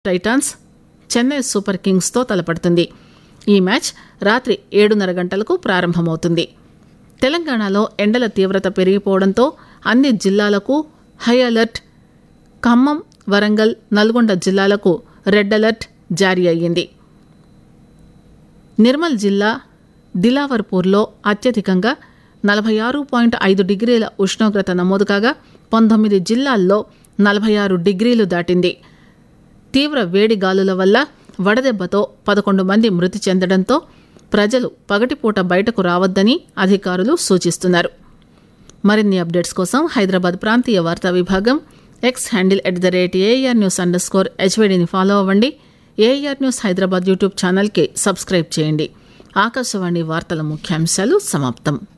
Titans Chennai super కింగ్స్తో తలపడుతుంది ఈ match రాత్రి ఏడున్నర గంటలకు ప్రారంభమవుతుంది తెలంగాణలో ఎండల తీవ్రత పెరిగిపోవడంతో అన్ని జిల్లాలకు హై అలర్ట్ ఖమ్మం వరంగల్ నల్గొండ జిల్లాలకు రెడ్ అలర్ట్ జారీ అయ్యింది నిర్మల్ జిల్లా దిలావర్పూర్లో అత్యధికంగా నలభై ఆరు పాయింట్ ఐదు డిగ్రీల ఉష్ణోగ్రత నమోదు కాగా పంతొమ్మిది జిల్లాల్లో నలభై ఆరు డిగ్రీలు దాటింది తీవ్ర వేడి గాలుల వల్ల వడదెబ్బతో పదకొండు మంది మృతి చెందడంతో ప్రజలు పగటిపూట బయటకు రావద్దని అధికారులు సూచిస్తున్నారు మరిన్ని అప్డేట్స్ కోసం హైదరాబాద్ ప్రాంతీయ వార్తా విభాగం X handle at the rate AR news underscore హెచ్వైడిని ఫాలో అవ్వండి ఏఆర్ న్యూస్ హైదరాబాద్ యూట్యూబ్ ఛానల్కి సబ్స్క్రైబ్ చేయండి ఆకాశవాణి వార్తల ముఖ్యాంశాలు సమాప్తం